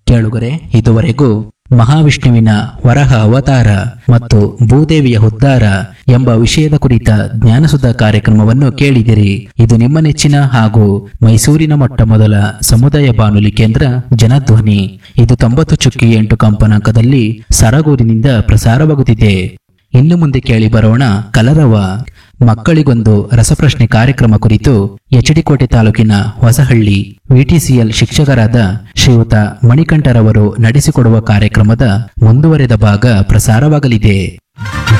ಕೇಳುಗರೆ ಇದುವರೆಗೂ ಮಹಾವಿಷ್ಣುವಿನ ವರಹ ಅವತಾರ ಮತ್ತು ಭೂದೇವಿಯ ಉದ್ಧಾರ ಎಂಬ ವಿಷಯದ ಕುರಿತ ಜ್ಞಾನಸುಧ ಕಾರ್ಯಕ್ರಮವನ್ನು ಕೇಳಿದಿರಿ ಇದು ನಿಮ್ಮ ನೆಚ್ಚಿನ ಹಾಗೂ ಮೈಸೂರಿನ ಮೊಟ್ಟ ಮೊದಲ ಸಮುದಾಯ ಬಾನುಲಿ ಕೇಂದ್ರ ಜನಧ್ವನಿ ಇದು ತೊಂಬತ್ತು ಚುಕ್ಕಿ ಎಂಟು ಕಂಪನಾಂಕದಲ್ಲಿ ಸರಗೂರಿನಿಂದ ಪ್ರಸಾರವಾಗುತ್ತಿದೆ ಇನ್ನು ಮುಂದೆ ಕೇಳಿ ಬರೋಣ ಕಲರವ ಮಕ್ಕಳಿಗೊಂದು ರಸಪ್ರಶ್ನೆ ಕಾರ್ಯಕ್ರಮ ಕುರಿತು ಎಚಡಿಕೋಟೆ ತಾಲೂಕಿನ ಹೊಸಹಳ್ಳಿ ವಿಟಿಸಿಎಲ್ ಶಿಕ್ಷಕರಾದ ಶ್ರೀಯುತ ಮಣಿಕಂಠರವರು ನಡೆಸಿಕೊಡುವ ಕಾರ್ಯಕ್ರಮದ ಮುಂದುವರೆದ ಭಾಗ ಪ್ರಸಾರವಾಗಲಿದೆ